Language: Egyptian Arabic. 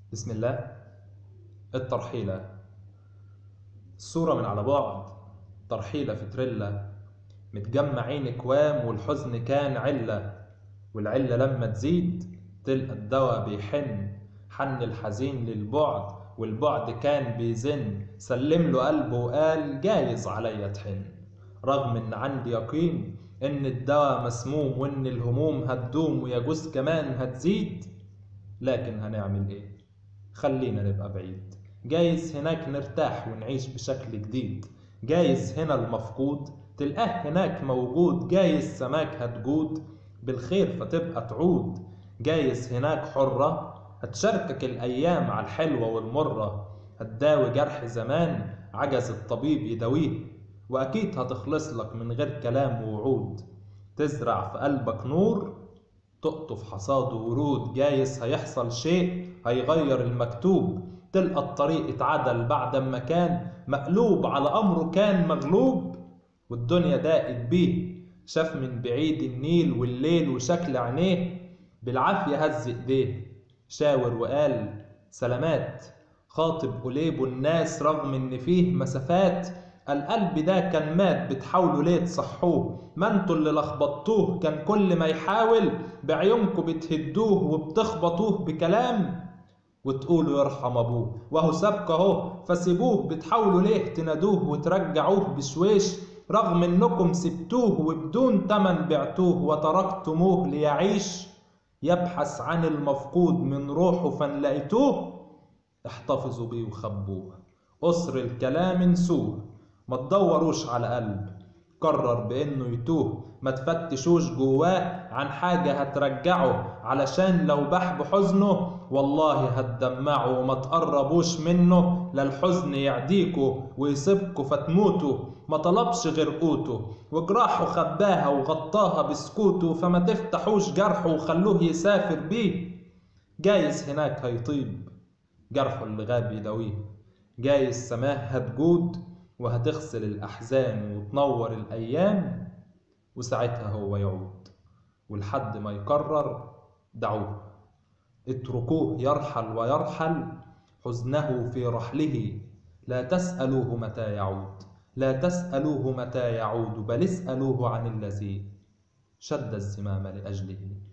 بسم الله الترحيلة الصورة من على بعد ترحيلة في تريلا متجمعين كوام والحزن كان علة والعلة لما تزيد تلقى الدوا بيحن حن الحزين للبعد والبعد كان بيزن سلم له قلبه وقال جايز عليا تحن رغم ان عندي يقين ان الدوا مسموم وان الهموم هتدوم ويجوز كمان هتزيد لكن هنعمل ايه خلينا نبقى بعيد جايز هناك نرتاح ونعيش بشكل جديد جايز هنا المفقود تلقاه هناك موجود جايز سماك هتجود بالخير فتبقى تعود جايز هناك حرة هتشاركك الأيام على الحلوة والمرة هتداوي جرح زمان عجز الطبيب يداويه وأكيد هتخلص لك من غير كلام ووعود تزرع في قلبك نور تقطف حصاده ورود جايز هيحصل شيء هيغير المكتوب تلقى الطريق اتعدل بعد ما كان مقلوب على أمره كان مغلوب والدنيا ضاقت بيه شاف من بعيد النيل والليل وشكل عينيه بالعافية هز ايديه شاور وقال سلامات خاطب قليبه الناس رغم ان فيه مسافات القلب ده كان مات بتحاولوا ليه تصحوه ما انتوا اللي لخبطتوه كان كل ما يحاول بعيونكوا بتهدوه وبتخبطوه بكلام وتقولوا يرحم ابوه وهو سابك اهو فسيبوه بتحاولوا ليه تنادوه وترجعوه بشويش رغم انكم سبتوه وبدون تمن بعتوه وتركتموه ليعيش يبحث عن المفقود من روحه فنلاقيتوه احتفظوا بيه وخبوه قصر الكلام انسوه ما تدوروش على قلب قرر بانه يتوه ما تفتشوش جواه عن حاجة هترجعه علشان لو بح بحزنه والله هتدمعه وما تقربوش منه لا الحزن يعديكوا ويسيبكوا فتموتوا ما طلبش غير قوته وجراحه خباها وغطاها بسكوته فما تفتحوش جرحه وخلوه يسافر بيه جايز هناك هيطيب جرحه اللي غاب يداويه جايز سماه هتجود وهتغسل الأحزان وتنور الأيام وساعتها هو يعود ولحد ما يقرر دعوه اتركوه يرحل ويرحل حزنه في رحله لا تسألوه متى يعود لا تسألوه متى يعود بل اسألوه عن الذي شد الزمام لأجله